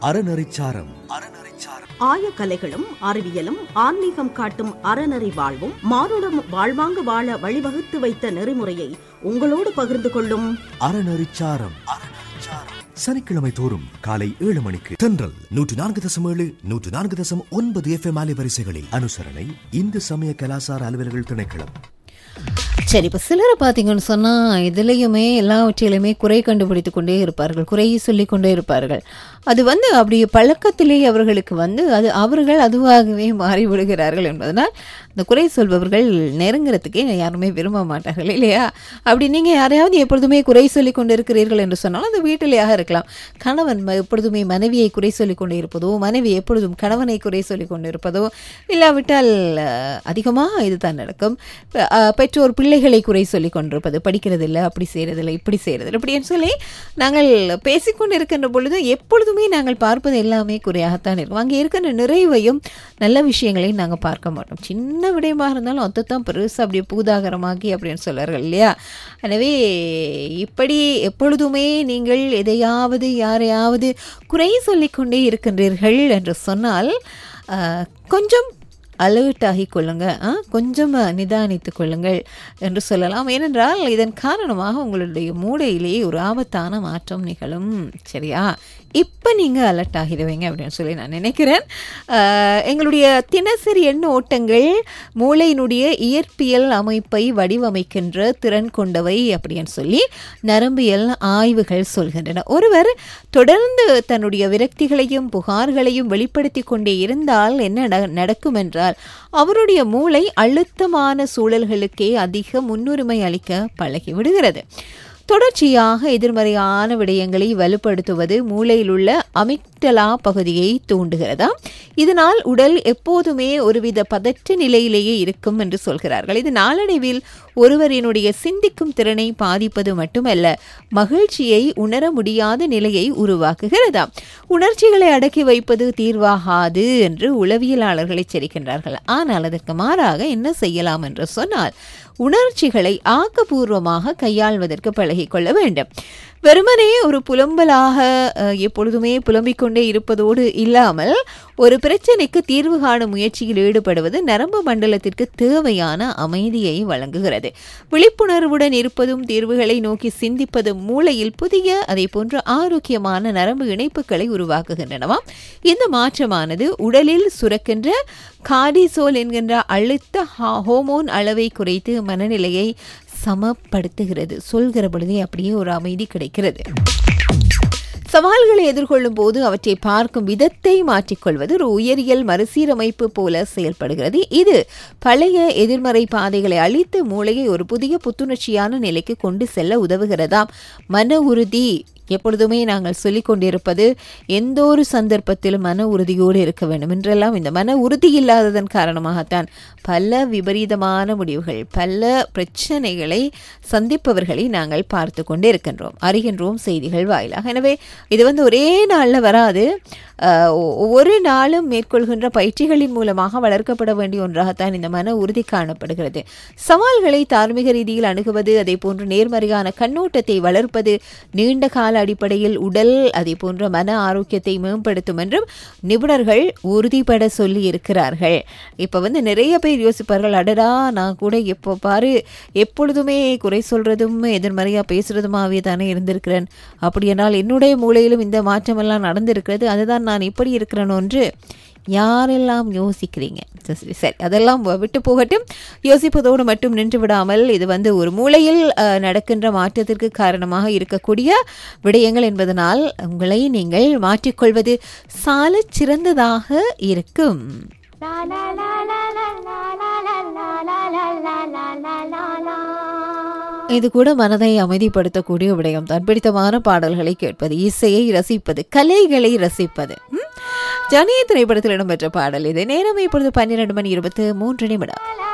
அறநெறிச்சாரம் அறநெறிச்சாரம் ஆயக்கலைகளும் அறிவியலும் ஆன்மீகம் காட்டும் அறநெறி வாழ்வும் மானுடம் வாழ்வாங்கு வாழ வழிவகுத்து வைத்த நெறிமுறையை உங்களோடு பகிர்ந்து கொள்ளும் அறநெறிச்சாரம் அறநெறிச்சாரம் சனிக்கிழமை தோறும் காலை ஏழு மணிக்கு தென்றல் நூற்று நான்கு தசம் ஏழு நூற்று நான்கு தசம் ஒன்பது எஃப் எம் அலைவரிசைகளில் அனுசரணை இந்து சமய கலாசார அலுவலர்கள் திணைக்களம் சரி இப்போ சிலரை பார்த்தீங்கன்னு சொன்னால் இதுலேயுமே எல்லாவற்றிலுமே குறை கண்டுபிடித்து கொண்டே இருப்பார்கள் குறையை சொல்லி கொண்டே இருப்பார்கள் அது வந்து அப்படி பழக்கத்திலே அவர்களுக்கு வந்து அது அவர்கள் அதுவாகவே மாறி விடுகிறார்கள் என்பதனால் அந்த குறை சொல்பவர்கள் நெருங்கிறதுக்கே யாருமே விரும்ப மாட்டார்கள் இல்லையா அப்படி நீங்கள் யாரையாவது எப்பொழுதுமே குறை சொல்லி கொண்டு இருக்கிறீர்கள் என்று சொன்னால் அது வீட்டிலேயாக இருக்கலாம் கணவன் ம- எப்பொழுதுமே மனைவியை குறை சொல்லி கொண்டு இருப்பதோ மனைவி எப்பொழுதும் கணவனை குறை சொல்லி கொண்டு இருப்பதோ இல்லாவிட்டால் அதிகமாக இதுதான் நடக்கும் ப- அஹ், பெற்றோர் பிள்ளைகளை குறை சொல்லி கொண்டிருப்பது படிக்கிறது இல்லை அப்படி செய்கிறதில்லை இப்படி செய்கிறதில்லை இப்படின்னு சொல்லி நாங்கள் பேசிக்கொண்டு இருக்கின்ற பொழுது எப்பொழுதுமே நாங்கள் பார்ப்பது எல்லாமே குறையாகத்தான் இருக்கும் அங்கே இருக்கின்ற நிறைவையும் நல்ல விஷயங்களையும் நாங்கள் பார்க்க மாட்டோம் சின்ன விடயமாக இருந்தாலும் அதைத்தான் பெருசு அப்படியே பூதாகரமாக்கி அப்படின்னு சொல்வார்கள் இல்லையா எனவே இப்படி எப்பொழுதுமே நீங்கள் எதையாவது யாரையாவது குறை சொல்லிக்கொண்டே இருக்கின்றீர்கள் என்று சொன்னால் ஆஹ், கொஞ்சம் அலர்ட் ஆகி கொள்ளுங்க ஆ, கொஞ்சம் நிதானித்துக் கொள்ளுங்கள் என்று சொல்லலாம் ஏனென்றால் இதன் காரணமாக உங்களுடைய மூளையிலேயே ஒரு ஆபத்தான மாற்றம் நிகழும் சரியா இப்போ நீங்கள் அலர்ட் ஆகிடுவீங்க அப்படின்னு சொல்லி நான் நினைக்கிறேன் ஆ, எங்களுடைய தினசரி எண்ண ஓட்டங்கள் மூளையினுடைய இயற்பியல் அமைப்பை வடிவமைக்கின்ற திறன் கொண்டவை அப்படின்னு சொல்லி நரம்பியல் ஆய்வுகள் சொல்கின்றன ஒருவர் தொடர்ந்து தன்னுடைய விரக்திகளையும் புகார்களையும் வெளிப்படுத்தி கொண்டே இருந்தால் என்ன நட- நடக்கும் என்றால் அவருடைய மூளை அழுத்தமான சூழல்களுக்கே அதிக முன்னுரிமை அளிக்க பழகி விடுகிறது தொடர்ச்சியாக எதிர்மறையான விடயங்களை வலுப்படுத்துவது மூளையில் உள்ள அமிக்டலா பகுதியை தூண்டுகிறதா இதனால் உடல் எப்போதுமே ஒருவித பதற்ற நிலையிலேயே இருக்கும் என்று சொல்கிறார்கள் இது நாளடைவில் ஒருவரினுடைய சிந்திக்கும் திறனை பாதிப்பது மட்டுமல்ல மகிழ்ச்சியை உணர முடியாத நிலையை உருவாக்குகிறதா உணர்ச்சிகளை அடக்கி வைப்பது தீர்வாகாது என்று உளவியலாளர்கள் எச்சரிக்கின்றார்கள் ஆனால் அதற்கு மாறாக என்ன செய்யலாம் என்று சொன்னால் உணர்ச்சிகளை ஆக்கபூர்வமாக கையாள்வதற்கு பழகிக்கொள்ள வேண்டும் வெறுமனே ஒரு புலம்பலாக அஹ், எப்பொழுதுமே புலம்பிக் கொண்டே இருப்பதோடு இல்லாமல் ஒரு பிரச்சனைக்கு தீர்வு காணும் முயற்சியில் ஈடுபடுவது நரம்பு மண்டலத்திற்கு தேவையான அமைதியை வழங்குகிறது விழிப்புணர்வுடன் இருப்பதும் தீர்வுகளை நோக்கி சிந்திப்பதும் மூளையில் புதிய அதே போன்ற ஆரோக்கியமான நரம்பு இணைப்புகளை உருவாக்குகின்றனவாம் இந்த மாற்றமானது உடலில் சுரக்கின்ற கார்டிசோல் என்கின்ற அழுத்த ஹா- ஹோமோன் அளவை குறைத்து மனநிலையை சமப்படுத்துகிறது சொல்கிற பொழுதே அப்படியே ஒரு அமைதி கிடைக்கிறது சவால்களை எதிர்கொள்ளும் போது அவற்றை பார்க்கும் விதத்தை மாற்றிக்கொள்வது ஒரு உயரியல் மறுசீரமைப்பு போல செயல்படுகிறது இது பழைய எதிர்மறை பாதைகளை அழித்து மூளையை ஒரு புதிய புத்துணர்ச்சியான நிலைக்கு கொண்டு செல்ல உதவுகிறதாம் மன உறுதி எப்பொழுதுமே நாங்கள் சொல்லிக் கொண்டிருப்பது எந்த ஒரு சந்தர்ப்பத்திலும் மன உறுதியோடு இருக்க வேண்டும் என்றெல்லாம் இந்த மன உறுதி இல்லாததன் காரணமாகத்தான் பல விபரீதமான முடிவுகள் பல பிரச்சனைகளை சந்திப்பவர்களை நாங்கள் பார்த்து கொண்டே இருக்கின்றோம் அறிகின்றோம் செய்திகள் வாயிலாக எனவே இது வந்து ஒரே நாளில் வராது அஹ், ஒ- ஒவ்வொரு நாளும் மேற்கொள்கின்ற பயிற்சிகளின் மூலமாக வளர்க்கப்பட வேண்டிய ஒன்றாகத்தான் இந்த மன உறுதி காணப்படுகிறது சவால்களை தார்மீக ரீதியில் அணுகுவது அதே போன்று நேர்மறையான கண்ணோட்டத்தை வளர்ப்பது நீண்ட கால அடிப்படையில் உடல் அதே போன்ற மன ஆரோக்கியத்தை மேம்படுத்தும் என்றும் நிபுணர்கள் உறுதிபட சொல்லி இருக்கிறார்கள் இப்போ வந்து நிறைய பேர் யோசிப்பார்கள் அடடா நான் கூட எப்போ பாரு எப்பொழுதுமே குறை சொல்றதும் எதிர்மறையாக பேசுறதுமாவே தானே இருந்திருக்கிறேன் அப்படியானால் என்னுடைய மூளையிலும் இந்த மாற்றமெல்லாம் நடந்திருக்கிறது அதுதான் நான் இப்படி இருக்கிறேன் ஒன்று யாரெல்லாம் யோசிக்கிறீங்க சரி சரி அதெல்லாம் விட்டு போகட்டும் யோசிப்பதோடு மட்டும் நின்று விடாமல் இது வந்து ஒரு மூளையில் அஹ், நடக்கின்ற மாற்றத்திற்கு காரணமாக இருக்கக்கூடிய விடயங்கள் என்பதனால் உங்களை நீங்கள் மாற்றிக்கொள்வது சாலச் சிறந்ததாக இருக்கும் இது கூட மனதை அமைதிப்படுத்தக்கூடிய விடயம் தான் பிடித்தமான பாடல்களை கேட்பது இசையை ரசிப்பது கலைகளை ரசிப்பது ம்? ஜனிய திரைப்படத்தில் இடம்பெற்ற பாடல் இது நேரம் இப்பொழுது பன்னிரண்டு மணி இருபத்து மூன்று நிமிடம்